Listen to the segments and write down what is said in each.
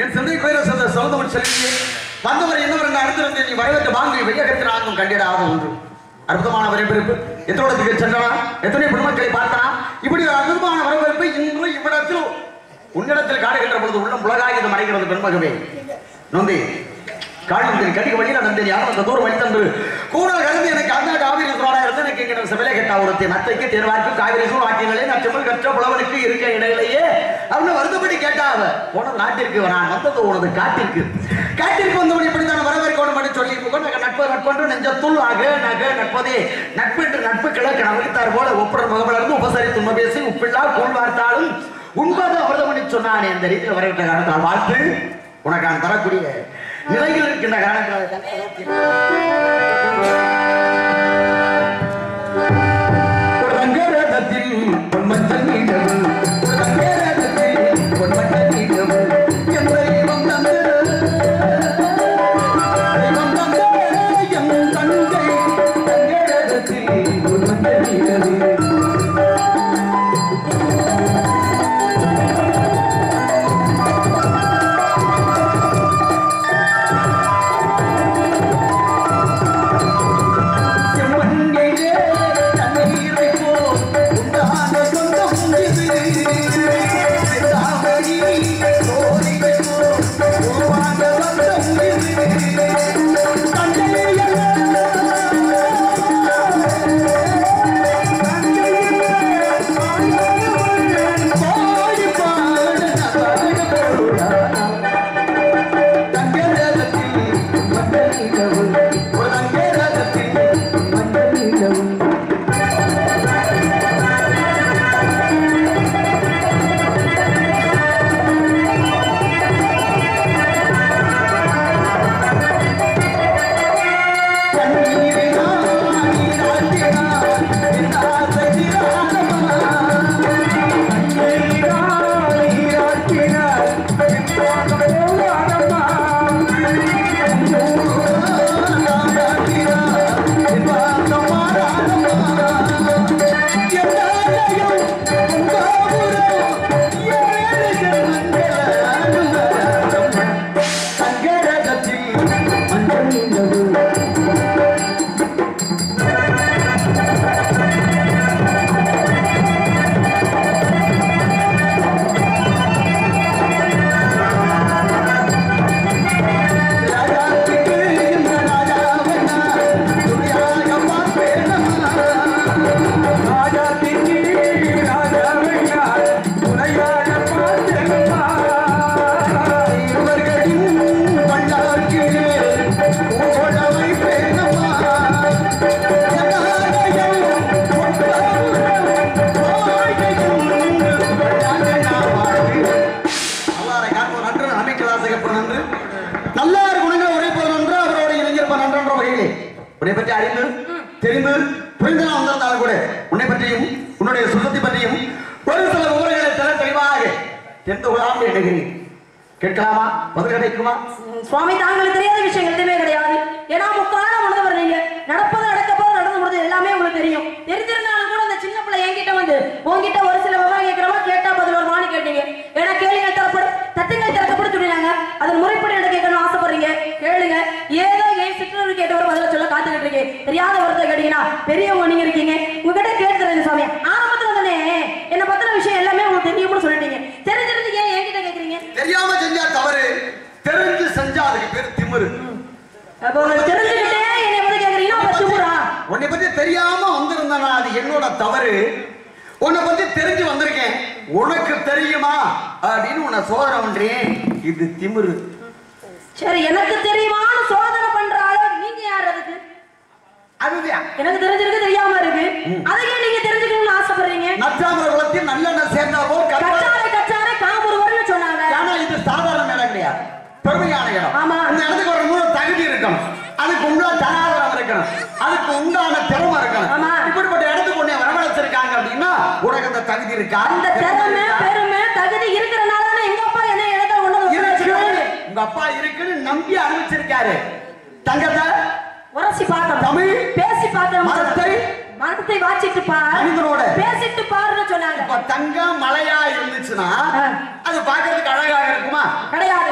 என் சிந்தை கோயில சொந்த சொந்தவன் செல்வியே வந்தவர் என்னவர் என்று அடுத்திருந்து நீ வரவேற்ற வாங்கி வெய்யகத்தினாலும் கண்டிடாத ஒன்று அற்புதமான வரவேற்பு எத்தனோடத்துக்கு சென்றனா எத்தனை பெருமக்களை பார்த்தனா இப்படி ஒரு அற்புதமான வரவேற்பு இன்று இவ்விடத்தில் உன்னிடத்தில் காடுகின்ற பொழுது உள்ளம் உலகாயுதம் அடைகிறது பெண்மகவே நொந்தி காடுந்தேன் கடிக வழியில் நடந்தேன் யாரும் அந்த தூரம் வழி தந்து கூட கலந்து எனக்கு அந்த காவிரி சோழா இருந்து எனக்கு இங்கே சிவலை கட்டா ஒருத்தி நத்தைக்கு தேர்வார்க்கு காவிரி சூழ் ஆக்கியங்களே நான் செம்மல் கற்ற புலவனுக்கு இருக்க இடையிலேயே அப்படின்னு வருத்தப்படி கேட்டா அவ உனது நாட்டிற்கு நான் வந்தது உனது காட்டிற்கு காட்டிற்கு வந்தவன் இப்படி தான் வரவேற்கணும் என்று சொல்லி நக நட்பு நட்பன்று நெஞ்சத்துள் ஆக நக நட்பதே நட்பு என்று நட்பு கிழக்கு நவரித்தார் போல ஒப்புடன் முகமலர்ந்து உபசரித்து உண்மை பேசி உப்பில்லா கூழ் வார்த்தாலும் உண்பது அமிர்தமணி சொன்னானே அந்த ரீதியில் வரவிட்ட காரணத்தால் வாழ்த்து உனக்கு நான் தரக்கூடிய நிலையில் இருக்கின்ற காரணத்தால் ரங்கரதத்தில் பொன்மச்சல் நீடவு ரங்கரதத்தில் பொன்மச்சல் நீடவு எம் தெய்வம் தந்த தெய்வம் தந்த எம் தந்தை ரங்கரதத்தில் பொன்மச்சல் நீடவு செம்மண்ணிலே தண்ணீரை போல் உண்டான சொந்தம் இது. செந்தாமரை சோலையை போல் உருவான பந்தம் இது. தந்தையே, பாடி பாட பாட போடா. தங்கரதத்தில் மண்டலிடவு ஒரு தங்கரதத்தில் மண்டலிடவு அல்லாரை காப்போர் நன்று அமைக்கல் ஆசைக்கப்படும் நன்று நல்லார் குணங்களை உரைப்பது நன்று அவரோட இளைஞர்ப்ப நன்றன்ற வகையிலே உன்னை பற்றி அறிந்து தெரிந்து புரிந்தலாம் வந்திருந்தாலும் கூட உன்னை பற்றியும் உன்னுடைய சுத்தத்தை பற்றியும் ஒரு சில விவரங்களை தர தெளிவாக தெரிந்து கொள்ளாமல் எண்ணுகிறேன் கேட்கலாமா பதில் கிடைக்குமா சுவாமி தாங்களுக்கு தெரியாத விஷயங்கள் எதுவுமே கிடையாது ஏன்னா முக்காலம் உணர்ந்தவர் நீங்க நடப்பது நடக்கப்போது நடந்து முடிஞ்சது எல்லாமே உங்களுக்கு தெரியும் தெரிஞ்சிருந்தாலும் கூட அந்த சின்ன பிள்ளை என்கிட்ட வந்து உங்ககிட்ட ஒரு சில விவரம் கேட்கிறவா கேட்டா பதில் வருமானு கேட்டீங்க ஏன்னா கேள்விகள் தரப்படும் தத்துங்கள் திறக்கப்படும் சொல்லினாங்க அதன் முறைப்படி என்ன கேட்கணும் ஆசைப்படுறீங்க கேளுங்க ஏதோ ஏன் சிற்றூர் கேட்டவர் பதில சொல்ல காத்துக்கிட்டு இருக்கீங்க தெரியாத வார்த்தை கேட்டீங்கன்னா பெரியவங்க நீங்க இருக்கீங்க உங்ககிட்ட கேட்டுறேன் சுவாமி ஆரம்பத்துல தானே என்ன பத்தின விஷயம் எல்லாமே உங்களுக்கு தெரியும்னு சொல்லிட்டீங்க தெரிஞ்சிருந்து ஏன் என்கிட்ட கேக்குறீங்க தெரியாம செஞ்சா தவறு தெரிஞ்சு செஞ்சா அதுக்கு பேர் திமிரு அப்போ உங்களுக்கு தெரிஞ்சுக்கிட்டே என்னை வந்து கேக்குறீங்கன்னா அப்ப திமிரா உன்னை பத்தி தெரியாம வந்திருந்தனா அது என்னோட தவறு உன்னை பத்தி தெரிஞ்சு வந்திருக்கேன் உனக்கு தெரியுமா அப்படின்னு உன்னை சோதனை பண்றேன் இது திமிரு சரி எனக்கு தெரியுமான்னு சோதனை பண்ற அளவுக்கு நீங்க யார் அதுக்கு அதுதான் எனக்கு தெரிஞ்சிருக்கு தெரியாம இருக்கு அதுக்கே நீங்க தெரிஞ்சுக்கணும்னு ஆசைப்படுறீங்க நச்சாமர குலத்தில் நல்லெண்ணெய் சேர்ந்தா போல் கற்ப- கச்சாரை கச்சாரை காமுருவர்னு சொன்னாங்க ஆனா இது சாதாரண இடம் கிடையாது பெருமையான இடம் ஆமா. இந்த இடத்துக்கு ஒரு நூறு தகுதி இருக்கணும் அதுக்கு உண்டான தனாதரம் இருக்கணும் அதுக்கு உண்டான திறமை இருக்கணும் ஆமா. இப்படிப்பட்ட இடத்துக்கு உன்னை வரவழைச்சிருக்காங்க அப்படின்னா உனக்கு அந்த தகுதி இருக்கா அந்த திறமை பெருமை தகுதி இருக்கிறனால தானே எங்க அப்பா என்ன இடத்த கொண்டு வந்து உட்கார இருக்கு வச்சிருக்காரு. உங்க அப்பா இருக்குன்னு நம்பி அனுப்பிச்சிருக்காரு தங்கத்தை உரசி பார்த்தோம் தமிழ், பேசி பார்த்தோம் மரத்தை, மரத்தை வாச்சிட்டு பார் மனிதனோட. பேசிட்டு பாருன்னு சொன்னாங்க இப்ப தங்கம் மழையா இருந்துச்சுன்னா ஆ. அது பார்க்கிறதுக்கு அழகாக இருக்குமா கிடையாதுங்க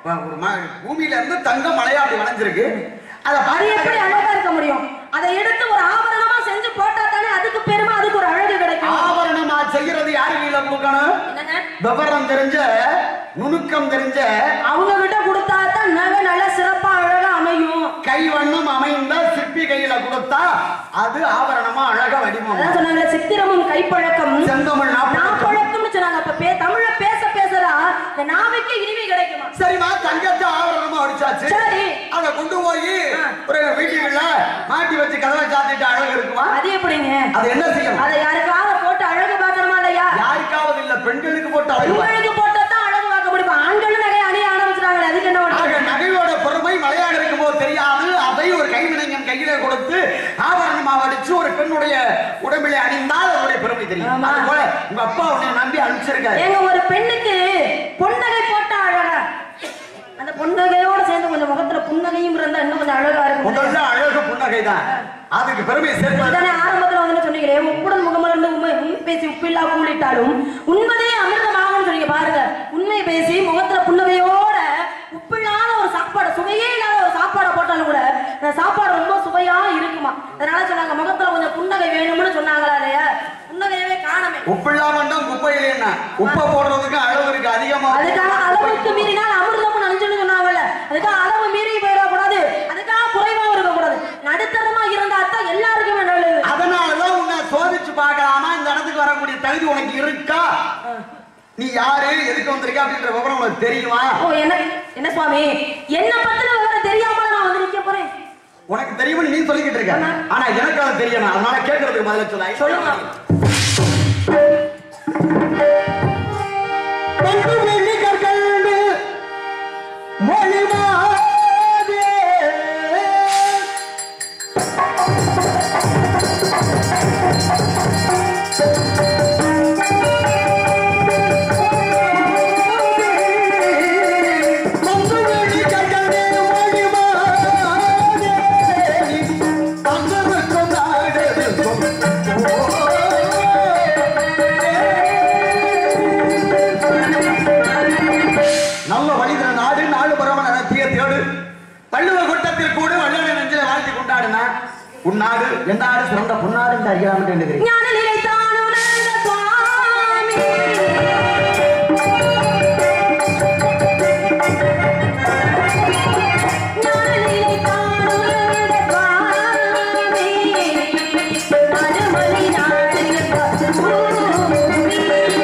இப்ப ஒரு ம- பூமியில இருந்து தங்கம் மலையா அப்படி வளைஞ்சிருக்கு அத அது எப்படி அழகா இருக்க முடியும் அதை எடுத்து ஒரு ஆபரணமா செஞ்சு போட்டா தானே அதுக்கு பெருமை அதுக்கு ஒரு அழகு கிடைக்கும் ஆபரணமா செய்யறது யாரு கையில கொடுக்கணும் என்னங்க விவரம் தெரிஞ்ச நுணுக்கம் தெரிஞ்ச அவங்க கிட்ட கொடுத்தா தான் நகை நல்லா சிறப்பா அழகா அமையும் கைவண்ணம் அமைந்த சிற்பி கையில கொடுத்தா அது ஆபரணமா அழகா வடிவம் அதான் சொன்னாங்க சித்திரமும் கைப்பழக்கம் செந்தமிழ் நாப்பழக்கம். நாப்பழக்கம்னு சொன்னாங்க அப்ப பே தமிழ்ல பேச பேசதான் இந்த நாவைக்கு இனிமை கிடைக்குமா சரிம்மா தங்கத்தை ஆபரணமா அடிச்சாச்சு சரி அத கொண்டு போய் ஆ. ஒரு வீட்டுக்குள்ள மாட்டி வச்சு கதவை சாத்திட்டு அழகு இருக்குமா அது எப்படிங்க அது என்ன செய்யும் அதை யாருக்காவது போட்டு அழகு பார்க்கணுமா இல்லையா யாருக்காவது இல்ல பெண்களுக்கு போட்டு அழகு உங்களுக்கு போட்டா தான் அழகு பார்க்க முடியும் ஆண்களும் நகை அணிய ஆரம்பிச்சிட்டாங்களே அதுக்கு என்ன ஆக பண்றது? நகையோட பொறுமை மலையாக இருக்கும்போது தெரியாது அதை ஒரு கைவினைஞன் கையிலே கொடுத்து ஆபரணமா வடிச்சு ஒரு பெண்ணுடைய உடம்பிலே அணிந்தால் அதனுடைய பெருமை தெரியும் ஆமா. அது போல உங்க அப்பா உன்னை நம்பி அனுப்பிச்சிருக்காரு ஏங்க ஒரு பெண்ணுக்கு பொன்னகை போட்டா அழகா அந்த பொன்னகையோட சேர்ந்து கொஞ்சம் முகத்துல புன்னகையும் இருந்தா இன்னும் கொஞ்சம் அழகா இருக்கும் முதல்ல அழகு புன்னகை தான் அதுக்கு பெருமை சேர்ப்பது அதானே ஆரம்பத்துல வந்து சொன்னீங்களே உப்புடன் முகமலர்ந்து உண்மை உண்மை பேசி உப்பில்லா கூலிட்டாலும் உண்மையே அமிர்தமாகும் சொன்னீங்க பாருங்க உண்மை பேசி முகத்துல புன்னகையோட உப்பில்லாத ஒரு சாப்பாடு சுவையே இல்லாத ஒரு சாப்பாடை போட்டாலும் கூட அந்த சாப்பாடு ரொம்ப சுவையா இருக்குமா அதனால சொன்னாங்க முகத்துல கொஞ்சம் புன்னகை வேணும்னு சொன்னாங்களா இல்லையா புன்னகையவே காணமே உப்பில்லாமட்டும் குப்பையில என்ன உப்பை போடுறதுக்கு அளவு இருக்கு அதிகமா அதுக்காக அளவுக்கு மீறினால் அமிர்தமும் நனைஞ்சுன்னு சொன்னாங்கல்ல அதுக்காக அளவு மீறி போயிடக்கூடாது அதுக்காக குறைவாகவும் இருக்கக்கூடாது நடுத்தரமா இருந்தா தான் எல்லாருக்குமே நல்லது அதனாலதான் உன்னை சோதிச்சு பார்க்கலாமா இந்த இடத்துக்கு வரக்கூடிய தகுதி உனக்கு இருக்கா நீ யாரு எதுக்கு வந்திருக்க அப்படின்ற விவரம் உனக்கு தெரியுமா ஓ என்ன என்ன சுவாமி என்ன பத்தின விவரம் தெரியாம நான் வந்து நிக்க போறேன் உனக்கு தெரியும்னு நீ சொல்லிக்கிட்டு இருக்க ஆமா. ஆனா எனக்கு அது தெரியணும் அதனால கேட்கறதுக்கு பதில சொல்ல சொல்லுங்க. பண்டு வெள்ளி கற்கண்டு மொழிமாதே. பண்டு வெள்ளி கற்கண்டு மொழிமாதே. தங்கருக்கும் நாடருக்கும் நல்ல வழிதர நாடு நாடு பரவ நடத்திய தேடு பள்ளுவ கூட்டத்தில் கூட வல்லனை நெஞ்சில வாழ்த்தி கொண்டாடுனா உன் நாடு என் நாடு சிறந்த பொன்னாடு என்று அறியலாம் என்று ஞான நிலைத்தான் உணர்ந்த சுவாமி ஞான நிலைத்தான் உணர்ந்த சுவாமி நடுமலி நாடு பூமி.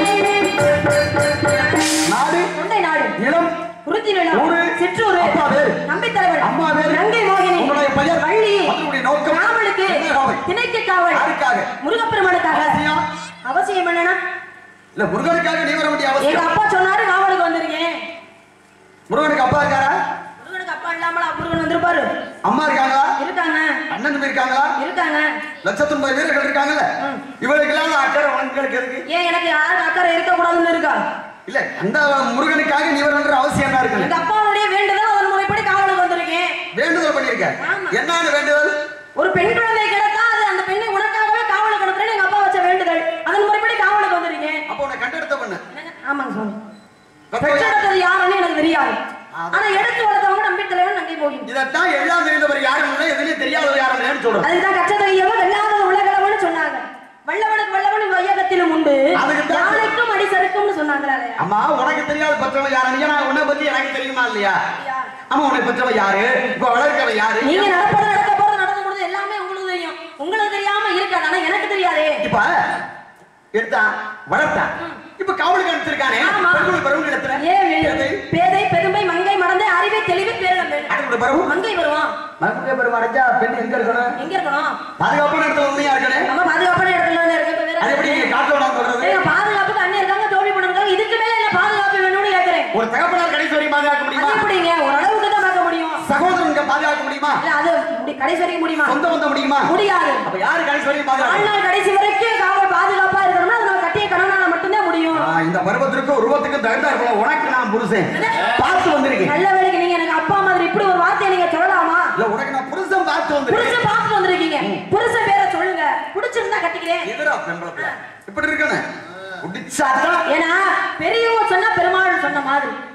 நாடு தொண்டை நாடு நிலம் குருத்தி நிலம் ஊரு, சிற்றூர் அப்பா பேரு, நம்பி தலைவர் அம்மா பேரு, நங்கை மோகினி உங்களுடைய பெயர், வள்ளி அதனுடைய நோக்கம், காவலுக்கு என்ன காவல்? திணைக்கு காவல் யாருக்காக? முருகப்பெருமானுக்காக அவசியம். அவசியம் என்னன்னா இல்ல முருகனுக்காக நீ வர வேண்டிய எங்க அவசியம் அப்பா சொன்னாரு காவலுக்கு வந்திருக்கேன் முருகனுக்கு அப்பா இருக்காரா முருகனுக்கு அப்பா இல்லாமலா முருகன் வந்திருப்பாரு அம்மா இருக்காங்களா இருக்காங்க அண்ணன் தம்பி இருக்காங்களா இருக்காங்க லட்சத்தொன்பது வீரர்கள் இருக்காங்கல்ல ம். இவர்களுக்கெல்லாம் அக்கறை உங்களுக்கு எதுக்கு ஏன் எனக்கு யாருக்கு அக்கறை இருக்கக்கூடாதுன்னு இருக்கா இல்ல அந்த முருகனுக்காக நீ வரன்ற அவசியம் என்ன இருக்கு எங்க அப்பாவுடைய வேண்டுதல் அதன் முறைப்படி காவலுக்கு வந்திருக்கேன் வேண்டுதல் பண்ணிருக்க ஆமா. என்னன்னு வேண்டுதல் ஒரு பெண் குழந்தை கிடைத்தா அது அந்த பெண்ணை உனக்காகவே காவலுக்கு அனுப்புறேன்னு எங்க அப்பா வச்ச வேண்டுதல் அதன் முறைப்படி காவலுக்கு வந்திருக்கேன் அப்போ உன்னை கண்டெடுத்த பண்ணு என்னங்க? ஆமாங்க சுவாமி அப்போ பெற்றெடுத்தது யாருன்னு எனக்கு தெரியாது ஆனா எடுத்து வளர்த்தவங்க நம்பி தலைவன் நங்கை போகி இதைத்தான் எல்லாம் தெரிந்தவர் யாரும் இல்லை எதுவுமே தெரியாதவர் யாரும் இல்லைன்னு சொல்றோம் அதுதான் கச்சதையவன் வெள்ளாத உலகளவன்னு சொன்னாங்க வல்லவனுக்கு வல்லவன் வையகத்திலும் உண்டு அதுக்குத்தான் யானைக்கும் அடி சறுக்கும்னு சொன்னாங்களா இல்லையா அம்மா உனக்கு தெரியாத பெற்றவன் யாரு நீ நான் உன்னை பத்தி எனக்கு தெரியுமா இல்லையா இல்லையா? ஆமா உன்னை பெற்றவன் யாரு இப்ப வளர்க்கவன் யாரு நீங்க நடப்பது நடக்க போறது நடந்து முடிஞ்சது எல்லாமே உங்களுக்கு தெரியும் உங்களுக்கு தெரியாம இருக்காது ஆனா எனக்கு தெரியாதே இப்ப எடுத்தான் வளர்த்தான் இப்ப காவலுக்கு அனுப்பிச்சிருக்கானே ஆமா. பெண்கள் பருவம் இடத்துல ஏன் வேணும்? பேதை பெருமை மங்கை மடந்தை அறிவை தெளிவு பேரிடம் வேணும் அதோட பருவம் மங்கை வருவான் மருமக பருவம் அடைஞ்சா பெண் எங்க இருக்கணும் எங்க இருக்கணும் பாதுகாப்பான இடத்துல உண்மையா இருக்கணும் நம்ம பாதுகாப்பான இடத்துல தானே இருக்கு இப்ப வேற அது எப்படி நீங்க காட்டுல விடாம சொல்றது ஏங்க, பாதுகாப்புக்கு அண்ணன் இருக்காங்க தோழி பண்ணுறாங்க இதுக்கு மேல என்ன பாதுகாப்பு வேணும்னு கேக்குறேன் ஒரு தகப்பனார் கடைசி வரையும் பாதுகாக்க அது முடியுமா எப்படிங்க ஓரளவுக்கு தான் பார்க்க முடியும் சகோதரனுக்கு பாதுகாக்க முடியுமா இல்ல அது முடி- கடைசி வரைக்கும் முடியுமா சொந்த வந்த முடியுமா முடியாது அப்ப யாரு கடைசி வரையும் பாதுகாக்க வாழ்நாள் கடைசி வரைக்கும் காவல் பாதுகாப்பா இருக்கணும்னா அது நம்ம கட்டிய கணவனால மட்டும்தான் முடியும் ஆ, இந்த பருவத்திற்கும் உருவத்துக்கும் தகுந்தா இருக்கலாம் உனக்கு நான் புருஷன் பார்த்து வந்திருக்கேன் நல்ல வேலைக்கு நீங்க எனக்கு அப்பா மாதிரி இப்படி ஒரு வார்த்தையை நீங்க சொல்லலாமா இல்ல உனக்கு நான் புருஷன் பார்த்து வந்திருக்கேன் புருஷன் பார்த்து வந்திருக்கீங்க புருஷன் பேரை சொல்லுங்க பிடிச்சிருந்தா கட்டிக்கிறேன் எதிரா பெண்பளத்துல இப்படி இருக்கணும் குடிச்சாதான் ஏன்னா பெரியவங்க சொன்னா பெருமாள் சொன்ன மாதிரி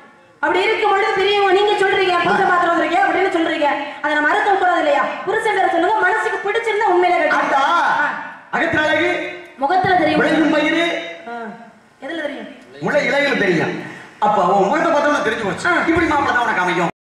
அப்படி இருக்கும் பொழுது தெரியும் நீங்க சொல்றீங்க புருஷன் பாத்திரம் வந்திருக்கேன் அப்படின்னு சொல்றீங்க அதை நம்ம மறுக்க கூடாது இல்லையா புருஷன் சொல்லுங்க மனசுக்கு பிடிச்சிருந்தா உண்மையில ஆத்தா கட்டி அகத்திர அழகு முகத்துல தெரியும் விளையும் மயிறு ஆ. எதுல தெரியும் முளை இலைகள் தெரியும் அப்ப அவன் முகத்தை பார்த்தோம்னா தெரிஞ்சு போச்சு ஆ. இப்படி மாப்பிள்ளை தான் உனக்கு அமையும்